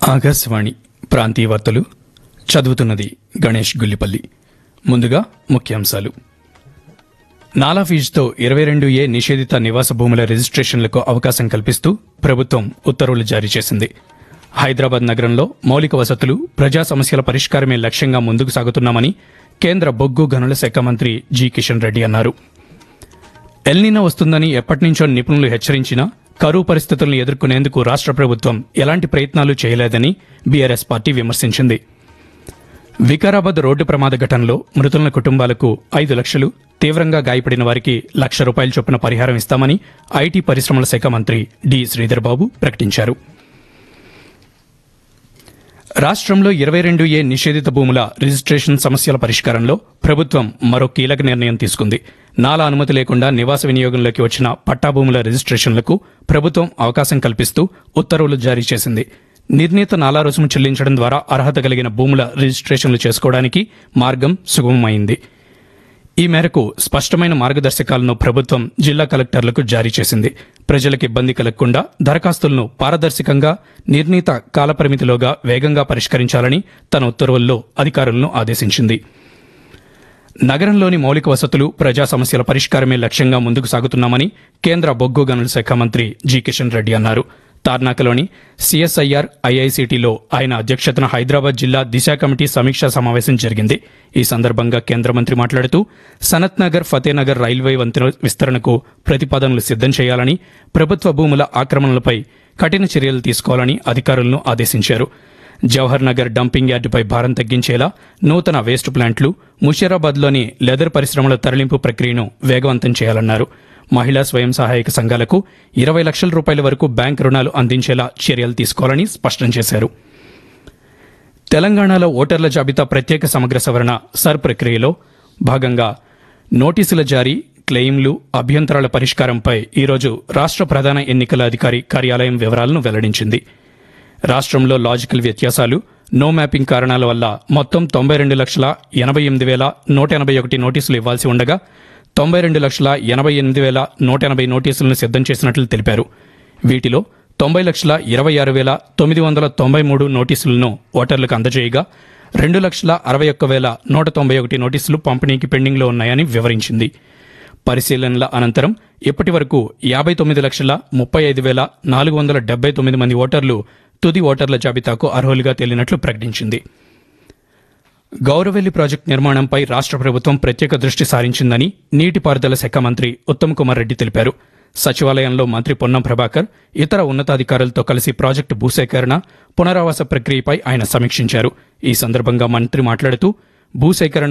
ఆకాశవాణి ప్రాంతీయ వార్తలు చదువుతున్నది గణేష్ గుల్లిపల్లి ముందుగా ముఖ్యాంశాలు నాలా ఫీజుతో ఇరవై రెండు ఏ నిషేధిత నివాస భూముల రిజిస్ట్రేషన్లకు అవకాశం కల్పిస్తూ ప్రభుత్వం ఉత్తర్వులు జారీ చేసింది హైదరాబాద్ నగరంలో మౌలిక వసతులు ప్రజా సమస్యల పరిష్కారమే లక్ష్యంగా ముందుకు సాగుతున్నామని కేంద్ర బొగ్గు గనుల శాఖ మంత్రి జి కిషన్ రెడ్డి అన్నారు ఎల్నినో వస్తుందని ఎప్పటినుంచో నిపుణులు హెచ్చరించినా కరువు పరిస్థితులను ఎదుర్కొనేందుకు రాష్ట్ర ప్రభుత్వం ఎలాంటి ప్రయత్నాలు చేయలేదని బీఆర్ఎస్ పార్టీ విమర్శించింది వికారాబాద్ రోడ్డు ప్రమాద ఘటనలో మృతుల కుటుంబాలకు ఐదు లక్షలు తీవ్రంగా గాయపడిన వారికి లక్ష రూపాయల చొప్పున పరిహారం ఇస్తామని ఐటీ పరిశ్రమల శాఖ మంత్రి డి శ్రీధర్ బాబు ప్రకటించారు రాష్ట్రంలో ఇరవై రెండు ఏ నిషేధిత భూముల రిజిస్ట్రేషన్ సమస్యల పరిష్కారంలో ప్రభుత్వం మరో కీలక నిర్ణయం తీసుకుంది నాలా అనుమతి లేకుండా నివాస వినియోగంలోకి వచ్చిన పట్టా భూముల రిజిస్ట్రేషన్లకు ప్రభుత్వం అవకాశం కల్పిస్తూ ఉత్తర్వులు జారీ చేసింది నిర్ణీత నాలా రుసుము చెల్లించడం ద్వారా అర్హత కలిగిన భూముల రిజిస్ట్రేషన్లు చేసుకోవడానికి మార్గం సుగమమైంది ఈ మేరకు స్పష్టమైన మార్గదర్శకాలను ప్రభుత్వం జిల్లా కలెక్టర్లకు జారీ చేసింది ప్రజలకు ఇబ్బంది కలగకుండా దరఖాస్తులను పారదర్శకంగా నిర్ణీత కాలపరిమితిలోగా వేగంగా పరిష్కరించాలని తన ఉత్తర్వుల్లో అధికారులను ఆదేశించింది నగరంలోని మౌలిక వసతులు ప్రజా సమస్యల పరిష్కారమే లక్ష్యంగా ముందుకు సాగుతున్నామని కేంద్ర బొగ్గు గనుల శాఖ మంత్రి జి కిషన్ రెడ్డి అన్నారు తార్నాకలోని సిఎస్ఐఆర్ ఐఐసిటిలో ఆయన అధ్యక్షతన హైదరాబాద్ జిల్లా దిశ కమిటీ సమీక్షా సమావేశం జరిగింది ఈ సందర్భంగా కేంద్ర మంత్రి మాట్లాడుతూ సనత్ నగర్ ఫతేనగర్ రైల్వే వంతెన విస్తరణకు ప్రతిపాదనలు సిద్దం చేయాలని ప్రభుత్వ భూముల ఆక్రమణలపై కఠిన చర్యలు తీసుకోవాలని అధికారులను ఆదేశించారు జవహర్ నగర్ డంపింగ్ యార్డుపై భారం తగ్గించేలా నూతన వేస్ట్ ప్లాంట్లు ముషీరాబాద్లోని లెదర్ పరిశ్రమల తరలింపు ప్రక్రియను వేగవంతం చేయాలన్నారు మహిళా స్వయం సహాయక సంఘాలకు ఇరవై లక్షల రూపాయల వరకు బ్యాంక్ రుణాలు అందించేలా చర్యలు తీసుకోవాలని స్పష్టం చేశారు తెలంగాణలో ఓటర్ల జాబితా ప్రత్యేక సమగ్ర సవరణ సర్ ప్రక్రియలో భాగంగా నోటీసుల జారీ క్లెయిమ్లు అభ్యంతరాల పరిష్కారంపై ఈరోజు రాష్ట్ర ప్రధాన ఎన్నికల అధికారి కార్యాలయం వివరాలను వెల్లడించింది రాష్ట్రంలో లాజికల్ వ్యత్యాసాలు నో మ్యాపింగ్ కారణాల వల్ల మొత్తం తొంభై రెండు లక్షల ఎనభై ఎనిమిది వేల నూట ఎనభై ఒకటి నోటీసులు ఇవ్వాల్సి ఉండగా తొంభై రెండు లక్షల ఎనభై ఎనిమిది వేల నూట ఎనభై నోటీసులను సిద్దం చేసినట్లు తెలిపారు వీటిలో తొంభై లక్షల ఇరవై ఆరు వేల తొమ్మిది వందల తొంభై మూడు నోటీసులను ఓటర్లకు అందజేయగా రెండు లక్షల అరవై ఒక్క వేల నూట తొంభై ఒకటి నోటీసులు పంపిణీకి పెండింగ్లో ఉన్నాయని వివరించింది పరిశీలనల అనంతరం ఇప్పటి వరకు యాభై తొమ్మిది లక్షల ముప్పై ఐదు వేల నాలుగు వందల డెబ్బై తొమ్మిది మంది ఓటర్లు తుది ఓటర్ల జాబితాకు అర్హులుగా తేలినట్లు ప్రకటించింది గౌరవెల్లి ప్రాజెక్టు నిర్మాణంపై రాష్ట్ర ప్రభుత్వం ప్రత్యేక దృష్టి సారించిందని నీటిపారుదల శాఖ మంత్రి ఉత్తమ్ కుమార్ రెడ్డి తెలిపారు సచివాలయంలో మంత్రి పొన్నం ప్రభాకర్ ఇతర ఉన్నతాధికారులతో కలిసి ప్రాజెక్టు భూసేకరణ పునరావాస ప్రక్రియపై ఆయన సమీక్షించారు ఈ సందర్భంగా మంత్రి మాట్లాడుతూ భూసేకరణ